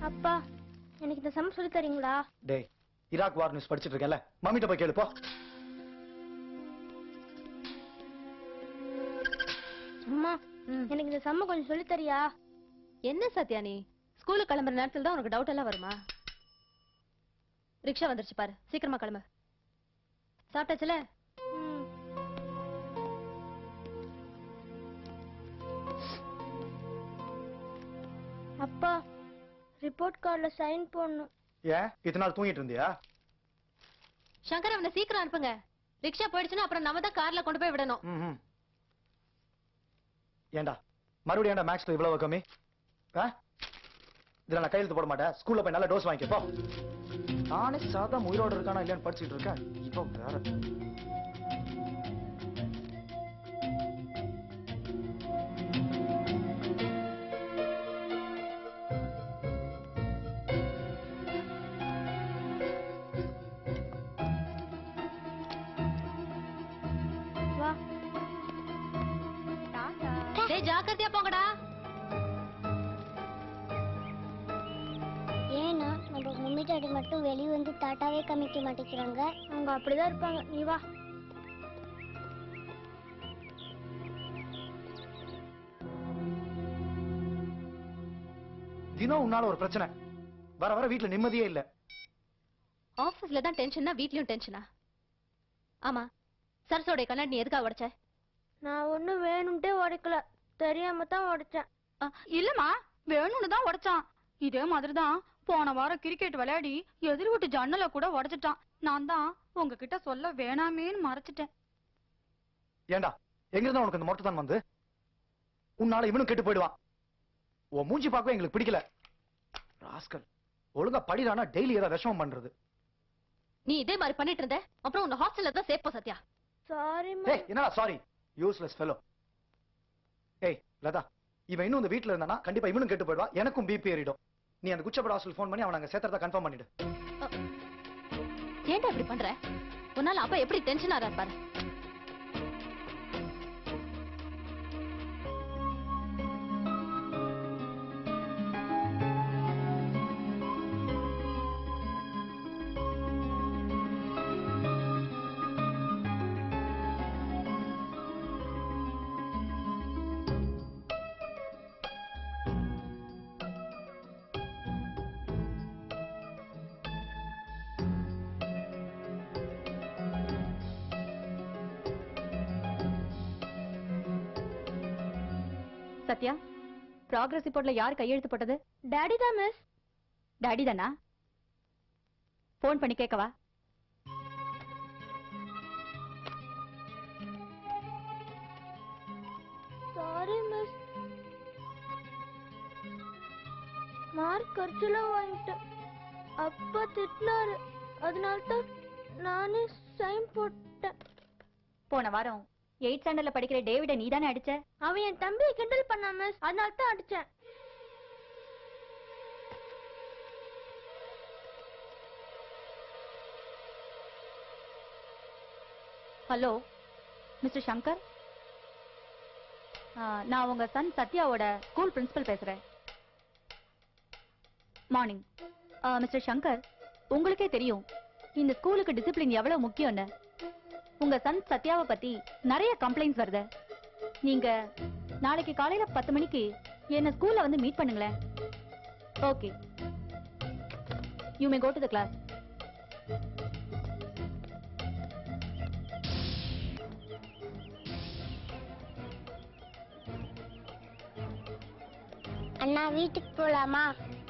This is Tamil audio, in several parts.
அப்பா எனக்கு இந்த சம் சொல்லி தரீங்களா டேய் ஈராக் வார் நியூஸ் படிச்சிட்டு இருக்கேன்ல மம்மிட்ட போய் கேளுப்போ அம்மா ம். எனக்கு இந்த சம்ம கொஞ்சம் சொல்லி தரியா என்ன சத்யா நீ ஸ்கூலுக்கு கிளம்புற நேரத்துல தான் உனக்கு டவுட் எல்லாம் வருமா ரிக்ஷா வந்துருச்சு பாரு சீக்கிரமா கிளம்பு சாப்பிட்டாச்சுல ம். அப்பா ரிப்போர்ட் கார்டுல சைன் போடணும் ஏன் இத்தனை நாள் தூங்கிட்டு இருந்தியா சங்கர் அவனை சீக்கிரம் அனுப்புங்க ரிக்ஷா போயிடுச்சுன்னா அப்புறம் நம்ம தான் கார்ல கொண்டு போய் விடணும் ம்ஹும். ஏன்டா மறுபடியும் ஏன்டா மேக்ஸ்ல இவ்வளவு கம்மி ஆ? இதுல நான் கையெழுத்து போட மாட்டேன் ஸ்கூல்ல போய் நல்ல டோஸ் வாங்கிக்கப்போ நானே சாதா உயிரோட இருக்கானா இல்லையான்னு படிச்சுட்டு இருக்கேன் இப்போ வேற வா டேய் ஜாக்கிரதையா போங்கடா ஏன்னா நம்ம மம்மி டாடி மட்டும் வெளிய வந்து டாட்டாவே காமிக்க மாட்டேங்கிறாங்க அவங்க அப்படிதான் இருப்பாங்க நீ வா தினம் உன்னால ஒரு பிரச்சனை வர வர வீட்டுல நிம்மதியே இல்ல ஆபீஸ்ல தான் டென்ஷனா வீட்லயும் டென்ஷனா ஆமா சரசோடைய கண்ணாடி நீ எதுக்காக உடைச்ச நான் ஒண்ணும் வேணும்ட்டே உடைக்கல தெரியாம தான் உடைச்சேன் அ, இல்லம்மா வேணும்னு தான் உடைச்சான் இதே மாதிரிதான் போன வாரம் கிரிக்கெட் விளையாடி எதிர் வீட்டு ஜன்னல கூட உடைச்சிட்டான் நான் தான் உங்ககிட்ட சொல்ல வேணாமேன்னு மறைச்சிட்டேன் ஏன்டா எங்க இருந்தா உனக்கு இந்த மொட்டை தான் வந்து உன்னால இவனும் கெட்டு போயிடுவான் உன் மூஞ்சி பார்க்கவே எங்களுக்கு பிடிக்கல ராஸ்கல் ஒழுங்கா படிடானா டெய்லி ஏதாவது விஷமம் பண்றது நீ இதே மாதிரி பண்ணிட்டு இருந்த அப்புறம் உன்னை ஹாஸ்டல்ல தான் சேர்ப்போம் சத்யா சாரி ஏய் என்னடா சாரி யூஸ்லெஸ் ஃபெலோ ஏய் லதா இவன் இன்னும் இந்த வீட்ல இருந்தானா கண்டிப்பா இவனும் கெட்டு போயிடுவான் எனக்கும் பிபி ஏறிடும் நீ அந்த குச்சப்பட ஹாஸ்டல் ஃபோன் பண்ணி அவன் அங்க சேர்த்தறத கன்ஃபார்ம் பண்ணிடு ஏன்டா இப்படி பண்ற உன்னால அப்பா எப்படி டென்ஷன் ஆறா பாரு சத்யா ப்ராக்ரஸ் ரிப்போர்ட்ல யார் கையெழுத்து போட்டது டாடி தான் மிஸ் டாடி தானா ஃபோன் பண்ணி கேட்கவா சாரி மிஸ் மார்க் குறைச்சலா வாங்கிட்டேன் அப்பா திட்டினாரு அதனால தான் நானே சைன் போட்டேன் போன வாரம் எயிட் ஸ்டாண்டர்ட்ல படிக்கிற டேவிட நீ தானே அடிச்ச அவன் என் தம்பியை கிண்டல் பண்ணான் மிஸ் அதனால தான் அடிச்சேன் ஹலோ மிஸ்டர் சங்கர் ஆ, நான் உங்க சன் சத்யாவோட ஸ்கூல் பிரின்சிபல் பேசுறேன் மார்னிங் மிஸ்டர் சங்கர் உங்களுக்கே தெரியும் இந்த ஸ்கூலுக்கு டிசிப்ளின் எவ்வளவு முக்கியம்னு உங்க சன் சத்யாவை பத்தி நிறைய கம்ப்ளைண்ட்ஸ் வருது நீங்க நாளைக்கு காலையில பத்து மணிக்கு என்ன ஸ்கூல்ல வந்து மீட் பண்ணுங்களேன் okay you may go to the class அண்ணா வீட்டுக்கு போலாமா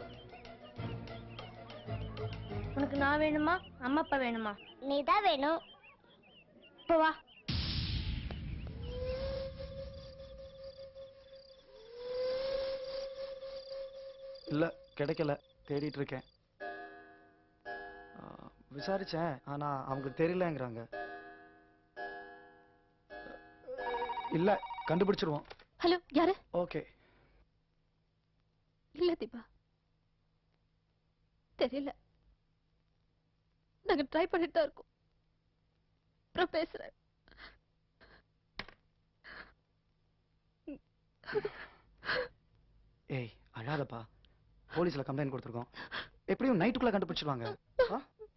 உனக்கு நான் வேணுமா அம்மா அப்பா வேணுமா நீ தான் வேணும் இப்போ வா இல்ல கிடைக்கல தேடிட்டு இருக்கேன் ஆ, விசாரிச்சேன் ஆனா அவங்களுக்கு தெரியலங்கிறாங்க இல்ல கண்டுபிடிச்சிருவோம் ஹலோ யாரு ஓகே இல்ல தீபா தெரியல நாங்க ட்ரை பண்ணிட்டு தான் இருக்கோம் அப்புறம் பேசுறேன் ஏய் அழாதப்பா போலீஸ்ல கம்ப்ளைண்ட் கொடுத்துருக்கோம் எப்படியும் நைட்டுக்குள்ள கண்டுபிடிச்சிருவாங்க ஆ?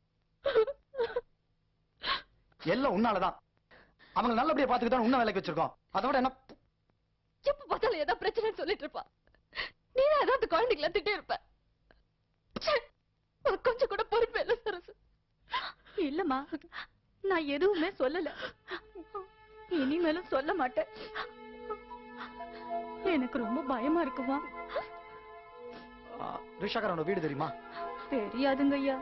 எல்லாம் உன்னாலதான் அவங்க நல்லபடியா பாத்துக்கிட்டு தான் உன்ன வேலைக்கு வச்சிருக்கோம் அதோட என்ன எப்ப பார்த்தாலும் ஏதாவது பிரச்சனைன்னு சொல்லிட்டு இருப்பா நீ தான் ஏதாவது குழந்தைங்கள திட்டே இருப்ப ச்சே, உனக்கு கொஞ்சம் கூட பொறுப்பு இல்ல சரசு இல்லம்மா நான் எதுவுமே சொல்லல இனிமேலும் சொல்ல மாட்டேன் எனக்கு ரொம்ப பயமா இருக்குமா ஆ, ரிஷாக்காரனோட வீடு தெரியுமா தெரியாதுங்க ஐயா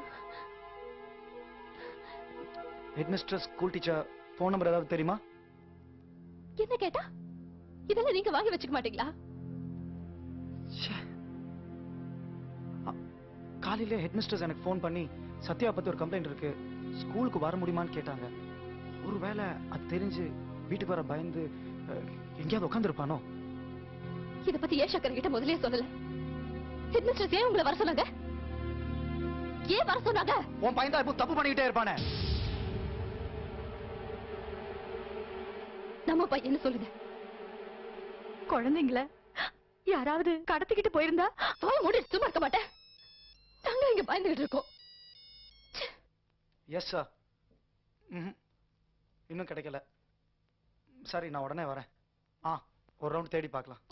head mister school teacher phone number ஏதாவது தெரியுமா என்ன கேட்டா இதெல்லாம் நீங்க வாங்கி வச்சுக்க மாட்டீங்களா ச்சே. அ, காலையில ஹெட் மிஸ்டர்ஸ் எனக்கு ஃபோன் பண்ணி சத்யா பத்தி ஒரு கம்ப்ளைண்ட் இருக்கு ஸ்கூலுக்கு வர முடியுமான்னு கேட்டாங்க ஒருவேளை அது தெரிஞ்சு வீட்டுக்கு வர பயந்து அ, எங்கேயாவது உட்காந்துருப்பானோ இத பத்தி ஏன் சக்கர கிட்ட முதல்லயே சொல்லல ஹெட்மிஸ்டர்ஸ் ஏன் உங்களை வர சொன்னாங்க ஏன் வர சொன்னாங்க உன் பையன் தான் இப்போ தப்பு பண்ணிக்கிட்டே இருப்பானே நம்ம பையன் சொல்லுங்க குழந்தைங்கள யாராவது கடத்திக்கிட்டு போயிருந்தா வாய மூடி சும்மா இருக்க மாட்டேன் நாங்க இங்க பயந்துகிட்டு இருக்கோம் எஸ் சார் ம் இன்னும் கிடைக்கல சரி நான் உடனே வரேன் ஆ ஒரு ரவுண்ட் தேடி பார்க்கலாம்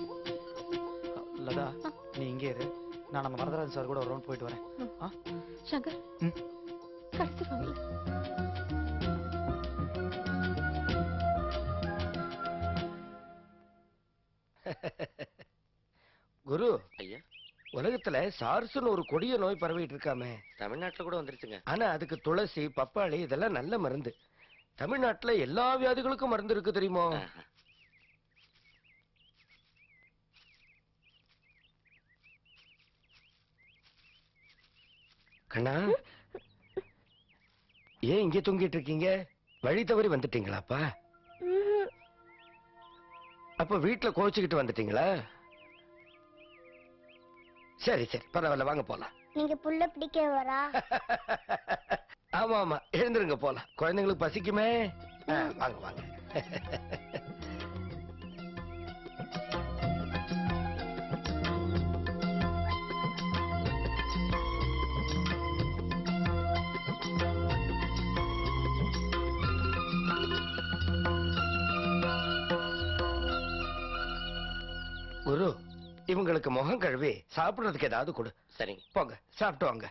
லதா நீ இங்கே இரு நான் நம்ம வரதராஜன் சார் கூட ஒரு ரவுண்ட் போயிட்டு வரேன் ஆ சங்கர் ம். கடத்திடுவாங்கல்ல குரு ஐயா உலகத்துல சார்ஸ்னு ஒரு கொடிய நோய் பரவிட்டு இருக்காமே தமிழ்நாட்டுல கூட வந்துருச்சுங்க ஆனா அதுக்கு துளசி பப்பாளி இதெல்லாம் நல்ல மருந்து தமிழ்நாட்டுல எல்லா வியாதிகளுக்கும் மருந்து இருக்கு தெரியுமோ ஆஹா. கண்ணா ஏன் இங்க தூங்கிட்டு இருக்கீங்க வழி தவறி வந்துட்டீங்களாப்பா அப்ப வீட்டுல கோச்சுக்கிட்டு வந்துட்டீங்களா சரி சரி பரவாயில்ல வாங்க போலாம் நீங்க புள்ள பிடிக்க வரா ஆமா ஆமா எழுந்துருங்க போலாம் குழந்தைங்களுக்கு பசிக்குமே ஆ, வாங்க வாங்க குரு இவங்களுக்கு முகம் கழுவி சாப்பிடுறதுக்கு ஏதாவது கொடு சரிங்க போங்க சாப்பிட்டு வாங்க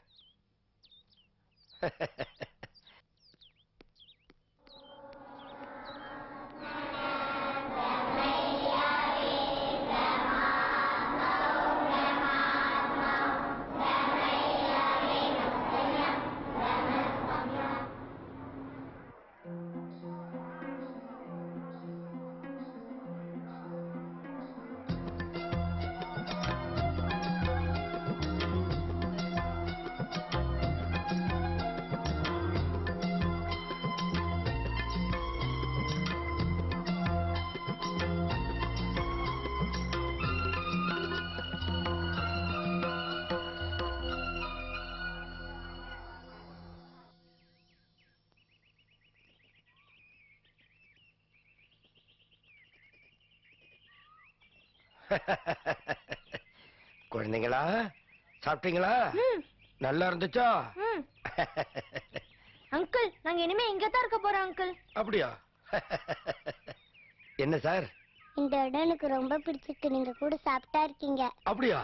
குழந்தைங்களா சாப்பிட்டீங்களா நல்லா இருந்துச்சா அங்கிள் நாங்க இனிமே இங்க தான் இருக்க போறோம் அங்கிள் அப்படியா என்ன சார் இந்த இடம் எனக்கு ரொம்ப பிடிச்சிருக்கு நீங்க கூட சாப்பிட்டா இருக்கீங்க அப்படியா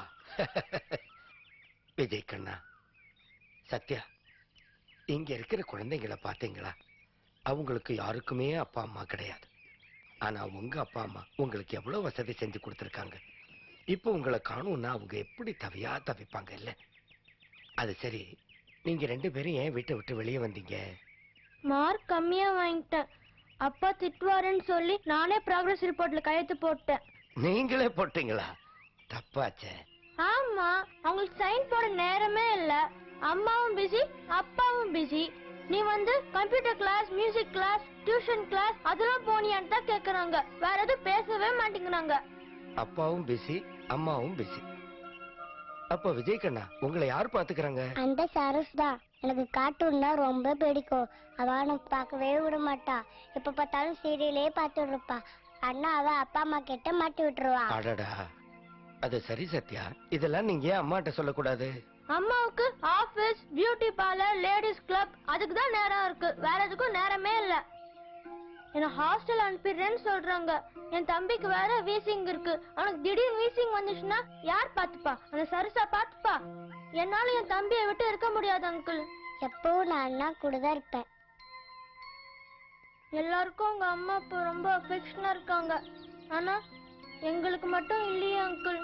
விஜய் கண்ணா சத்யா இங்க இருக்கிற குழந்தைங்களை பாத்தீங்களா அவங்களுக்கு யாருக்குமே அப்பா அம்மா கிடையாது ஆனா உங்க அப்பா அம்மா உங்களுக்கு எவ்வளவு வசதி செஞ்சு கொடுத்துருக்காங்க இப்போ உங்களை காணும்னா அவங்க எப்படி தவியா தவிப்பாங்க இல்ல அது சரி நீங்க ரெண்டு பேரும் ஏன் வீட்டை விட்டு வெளியே வந்தீங்க மார்க் கம்மியா வாங்கிட்டேன் அப்பா திட்டுவாருன்னு சொல்லி நானே ப்ராக்ரஸ் ரிப்போர்ட்ல கையெழுத்து போட்டேன் நீங்களே போட்டீங்களா தப்பாச்சே ஆமா அவங்களுக்கு சைன் போட நேரமே இல்ல அம்மாவும் பிஸி அப்பாவும் பிஸி நீ வந்து computer class music class tuition class அதெல்லாம் போனியான்னு தான் கேக்குறாங்க வேற எதுவும் பேசவே மாட்டேங்கிறாங்க அப்பாவும் பிஸி அம்மாவும் பிஸி அப்ப விஜய் கண்ணா உங்களை யார் பாத்துக்கறாங்க அந்த சரஸ் தான் எனக்கு கார்ட்டூன்னா ரொம்ப பிடிக்கும் அவ எனக்கு பார்க்கவே விட மாட்டா எப்ப பார்த்தாலும் சீரியலே பார்த்துட்டு இருப்பா அண்ணா அவ அப்பா அம்மா கிட்ட மாட்டி விட்டுருவா அடடா அது சரி சத்யா இதெல்லாம் நீங்க ஏன் அம்மாட்ட சொல்லக்கூடாது அம்மாவுக்கு office beauty parlour ladies club அதுக்கு தான் நேரம் இருக்கு வேற எதுக்கும் நேரமே இல்ல என்ன ஹாஸ்டல் அனுப்பிடுறேன்னு சொல்றாங்க என் தம்பிக்கு வேற வீசிங் இருக்கு அவனுக்கு திடீர்னு வீசிங் வந்துச்சுன்னா யார் பாத்துப்பா அந்த சரசா பாத்துப்பா என்னால என் தம்பியை விட்டு இருக்க முடியாது அங்கிள் எப்பவும் நான் அண்ணா கூட தான் இருப்பேன் எல்லாருக்கும் உங்க அம்மா அப்பா ரொம்ப அஃபெக்ஷனா இருக்காங்க ஆனா எங்களுக்கு மட்டும் இல்லையே அங்கிள்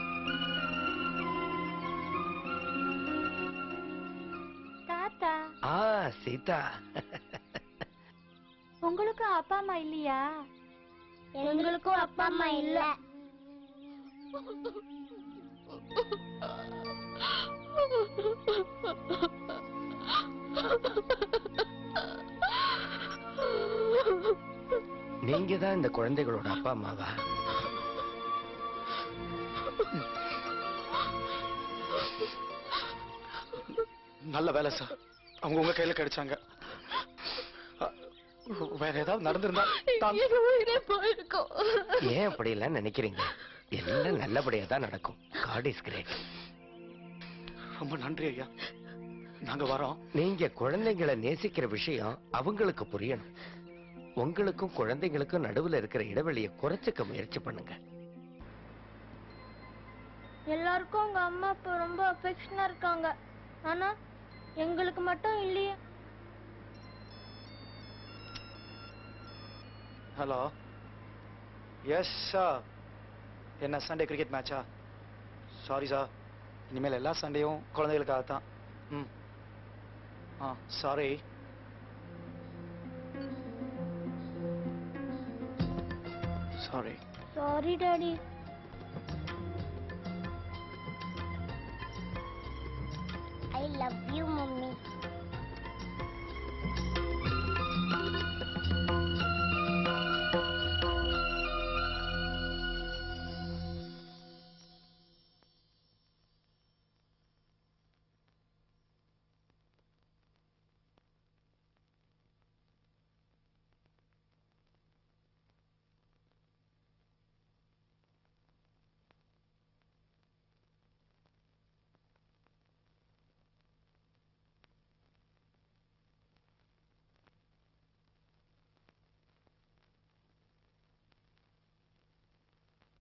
தாத்தா ஆ சீதா உங்களுக்கும் அப்பா அம்மா இல்லையா எங்களுக்கும் அப்பா அம்மா இல்ல நீங்க தான் இந்த குழந்தைகளோட அப்பா அம்மாவா நல்ல வேலை சார் அவங்க உங்க கையில கிடைச்சாங்க அ, வேற ஏதாவது நடந்திருந்தா தான் ஏன் அப்படி எல்லாம் நினைக்கிறீங்க எல்லாம் நல்லபடியா தான் நடக்கும் காட் இஸ் கிரேட் ரொம்ப நன்றி ஐயா நாங்க வரோம் நீங்க குழந்தைங்களை நேசிக்கிற விஷயம் அவங்களுக்கு புரியணும் உங்களுக்கும் குழந்தைங்களுக்கும் நடுவுல இருக்கிற இடைவெளியை குறைச்சுக்க முயற்சி பண்ணுங்க எல்லாருக்கும் உங்க அம்மா அப்பா ரொம்ப அஃபெக்ஷனா இருக்காங்க ஆனா எங்களுக்கு மட்டும் இல்லையே ஹலோ எஸ் சார் என்ன சண்டே கிரிக்கெட் மேட்சா சாரி சார் இனிமேல் எல்லா சண்டையும் குழந்தைகளுக்காக தான் ம் ஆ sorry sorry sorry daddy I love you mummy